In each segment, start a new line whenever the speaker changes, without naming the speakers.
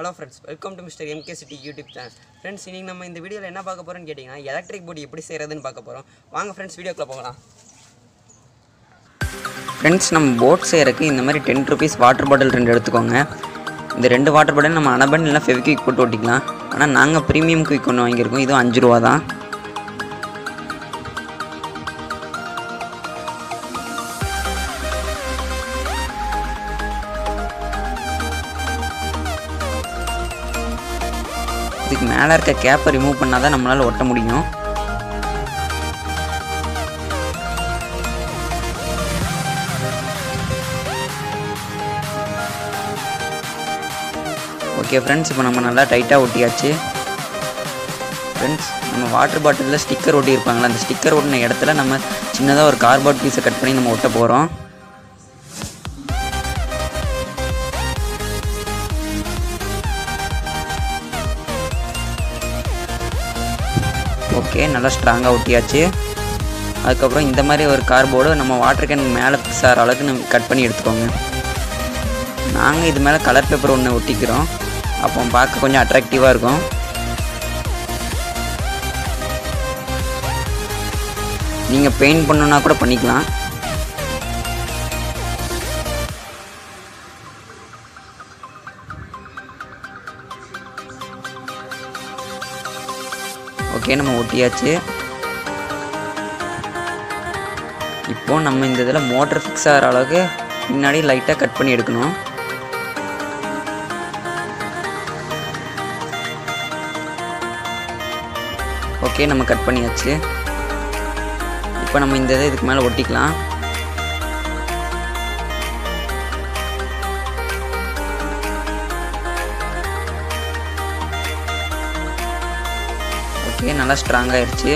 Hello friends welcome to mister MK city YouTube channel friends இன்றைக்கி நம்ம இந்த வீடியோவில் என்ன பார்க்க போகிறோம்னு கேட்டிங்கன்னா எலக்ட்ரிக் போர்டு எப்படி செய்கிறதுன்னு பார்க்க போகிறோம் வாங்க ஃப்ரெண்ட்ஸ் வீடியோக்குள்ளே போகலாம் ஃப்ரெண்ட்ஸ் நம்ம போட் செய்கிறதுக்கு இந்த மாதிரி டென் ருபீஸ் வாட்டர் பாட்டில் ரெண்டு எடுத்துக்கோங்க இந்த ரெண்டு வாட்டர் பாட்டில் நம்ம அனபன் இல்லை ஃபெவிக்விக் போட்டு ஒட்டிக்கலாம் ஆனால் நாங்கள் ப்ரீமியம் குயிக் ஒன்று வாங்கியிருக்கோம் இதுவும் அஞ்சு ரூபா தான் இதுக்கு மேலே இருக்க கேப்பை ரிமூவ் பண்ணால் தான் நம்மளால் ஒட்ட முடியும் ஓகே ஃப்ரெண்ட்ஸ் இப்போ நம்ம நல்லா டைட்டாக ஒட்டியாச்சு ஃப்ரெண்ட்ஸ் நம்ம வாட்டர் பாட்டிலில் ஸ்டிக்கர் ஒட்டியிருப்பாங்களா அந்த ஸ்டிக்கர் ஒட்டின இடத்துல நம்ம சின்னதாக ஒரு கார்போர்ட் பீஸை கட் பண்ணி நம்ம ஒட்ட போகிறோம் ஓகே நல்லா ஸ்ட்ராங்காக ஒட்டியாச்சு அதுக்கப்புறம் இந்த மாதிரி ஒரு கார்போர்டு நம்ம வாட்டர் கேன் மேலே ஃபிக்ஸ் ஆகிற அளவுக்கு நம்ம கட் பண்ணி எடுத்துக்கோங்க நாங்கள் இது மேலே கலர் பேப்பர் ஒன்று ஒட்டிக்கிறோம் அப்போ பார்க்க கொஞ்சம் அட்ராக்டிவாக இருக்கும் நீங்கள் பெயிண்ட் பண்ணணுன்னா கூட பண்ணிக்கலாம் ஓகே நம்ம ஒட்டியாச்சு இப்போ நம்ம இந்த இதில் மோட்டர் ஃபிக்ஸ் ஆகிற அளவுக்கு முன்னாடி லைட்டாக கட் பண்ணி எடுக்கணும் ஓகே நம்ம கட் பண்ணியாச்சு இப்போ நம்ம இந்த இதை இதுக்கு மேலே ஒட்டிக்கலாம் ஓகே நல்லா ஸ்ட்ராங் ஆயிடுச்சு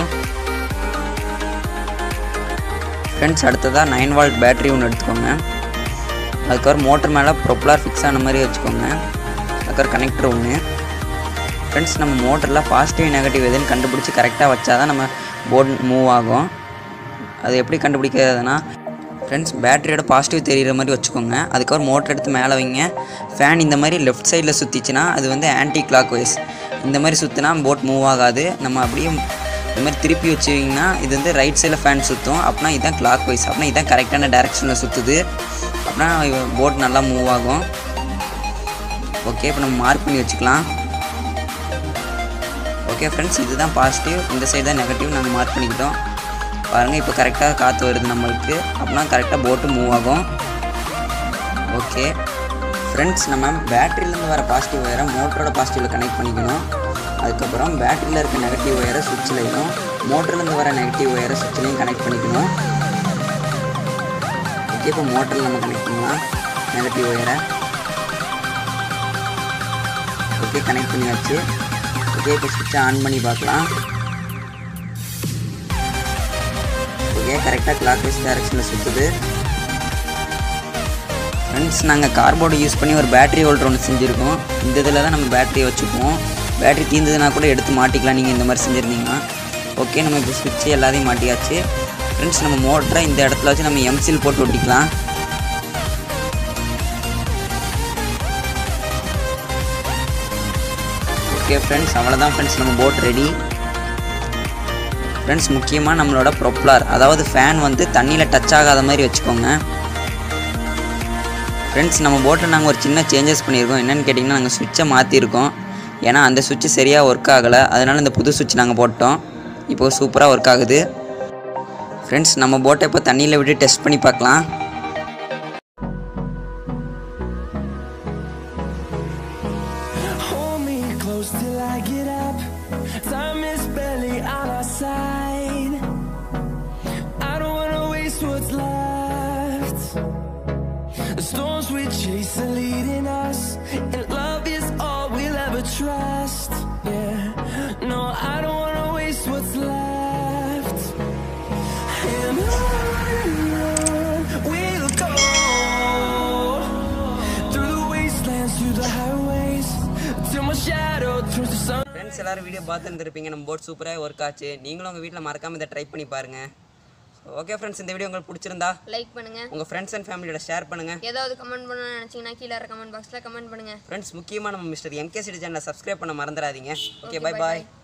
ஃப்ரெண்ட்ஸ் அடுத்ததாக நைன் வால்ட் பேட்டரி ஒன்று எடுத்துக்கோங்க அதுக்கப்புறம் மோட்டர் மேலே ப்ரொப்பலார் ஃபிக்ஸ் ஆன மாதிரி வச்சுக்கோங்க அதுக்கப்புறம் கனெக்டர் ஒன்று ஃப்ரெண்ட்ஸ் நம்ம மோட்டரில் பாசிட்டிவ் நெகட்டிவ் எதுன்னு கண்டுபிடிச்சி கரெக்டாக வச்சா தான் நம்ம போர்டு மூவ் ஆகும் அது எப்படி கண்டுபிடிக்கிறதுனா ஃப்ரெண்ட்ஸ் பேட்டரியோட பாசிட்டிவ் தெரிகிற மாதிரி வச்சுக்கோங்க அதுக்கப்புறம் மோட்டர் எடுத்து மேலே வைங்க ஃபேன் இந்த மாதிரி லெஃப்ட் சைடில் சுற்றிச்சுன்னா அது வந்து ஆன்டி கிளாக் வைஸ் இந்த மாதிரி சுற்றினா போட் மூவ் ஆகாது நம்ம அப்படியே இந்த மாதிரி திருப்பி வச்சுக்கிங்கன்னா இது வந்து ரைட் சைடில் ஃபேன் சுற்றும் அப்படின்னா இதுதான் கிளாக் வைஸ் அப்படின்னா இதுதான் கரெக்டான டேரெக்ஷனில் சுற்றுது அப்படின்னா போட் நல்லா மூவ் ஆகும் ஓகே இப்போ நம்ம மார்க் பண்ணி வச்சுக்கலாம் ஓகே ஃப்ரெண்ட்ஸ் இதுதான் பாசிட்டிவ் இந்த சைடு தான் நெகட்டிவ் நாங்கள் மார்க் பண்ணிக்கிட்டோம் பாருங்கள் இப்போ கரெக்டாக காற்று வருது நம்மளுக்கு அப்படின்னா கரெக்டாக போட்டு மூவ் ஆகும் ஓகே ஃப்ரெண்ட்ஸ் நம்ம பேட்டரியிலேருந்து வர பாசிட்டிவ் ஒயரை மோட்டரோட பாசிட்டிவில் கனெக்ட் பண்ணிக்கணும் அதுக்கப்புறம் பேட்டரியில் இருக்க நெகட்டிவ் ஒயரை சுவிட்ச்லையும் மோட்டர்லேருந்து வர நெகட்டிவ் ஒயரை சுவிட்ச்லையும் கனெக்ட் பண்ணிக்கணும் ஓகே இப்போ மோட்டரில் நம்ம கனெக்ட் பண்ணலாம் நெகட்டிவ் ஒயரை ஓகே கனெக்ட் பண்ணியாச்சு ஓகே இப்போ சுவிட்சை ஆன் பண்ணி பார்க்கலாம் ஓகே கரெக்டாக கிளாக் வைஸ் டேரக்ஷனில் சுற்றுது ஃப்ரெண்ட்ஸ் நாங்கள் கார்போர்டு யூஸ் பண்ணி ஒரு பேட்டரி ஹோல்டர் ஒன்று செஞ்சுருக்கோம் இந்த இதில் தான் நம்ம பேட்டரியை வச்சுக்குவோம் பேட்டரி தீர்ந்ததுன்னா கூட எடுத்து மாட்டிக்கலாம் நீங்கள் இந்த மாதிரி செஞ்சுருந்தீங்கன்னா ஓகே நம்ம இப்போ சுவிட்சு எல்லாத்தையும் மாட்டியாச்சு ஃப்ரெண்ட்ஸ் நம்ம மோட்டரை இந்த இடத்துல வச்சு நம்ம எம்சில் போட்டு ஒட்டிக்கலாம் ஓகே ஃப்ரெண்ட்ஸ் அவ்வளோதான் ஃப்ரெண்ட்ஸ் நம்ம போட் ரெடி ஃப்ரெண்ட்ஸ் முக்கியமாக நம்மளோட ப்ரொப்ளார் அதாவது ஃபேன் வந்து தண்ணியில் டச் ஆகாத மாதிரி வச்சுக்கோங்க ஃப்ரெண்ட்ஸ் நம்ம போட்டில் நாங்கள் ஒரு சின்ன சேஞ்சஸ் பண்ணியிருக்கோம் என்னென்னு கேட்டிங்கன்னா நாங்கள் சுவிட்சை மாற்றிருக்கோம் ஏன்னா அந்த சுவிட்சு சரியாக ஒர்க் ஆகலை அதனால் இந்த புது சுவிட்ச் நாங்கள் போட்டோம் இப்போது சூப்பராக ஒர்க் ஆகுது ஃப்ரெண்ட்ஸ் நம்ம போட்டை இப்போ தண்ணியில் விட்டு டெஸ்ட் பண்ணி பார்க்கலாம்
Hold me close till I get up. Time is barely on our side. I don't wanna waste what's left. The storms we chase are leading us, and love is all we'll ever trust. Yeah, no, I don't wanna waste what's left. And on we'll go through the wastelands, through the highways, till my shadow turns to sun.
Friends எல்லாரும் video பார்த்துருந்துருப்பீங்க நம்ம boat சூப்பராக work ஆச்சு நீங்களும் உங்கள் வீட்டில் மறக்காமல் இதை ட்ரை பண்ணி பாருங்கள் ஓகே ஃப்ரெண்ட்ஸ் இந்த வீடியோ உங்களுக்கு பிடிச்சிருந்தா
லைக் பண்ணுங்க
உங்கள் ஃப்ரெண்ட்ஸ் அண்ட் ஃபேமிலியோட ஷேர் பண்ணுங்கள்
ஏதாவது கமெண்ட் பண்ணணும்னு நினைச்சீங்கன்னா கீழே கமெண்ட் பாக்ஸில் கமெண்ட் பண்ணுங்க
ஃப்ரெண்ட்ஸ் முக்கியமாக நம்ம மிஸ்டர் எம்கே சிட்டி சேனலை சப்ஸ்கிரைப் பண்ண மறந்துடாதீங்க okay bye
bye
bye
bye.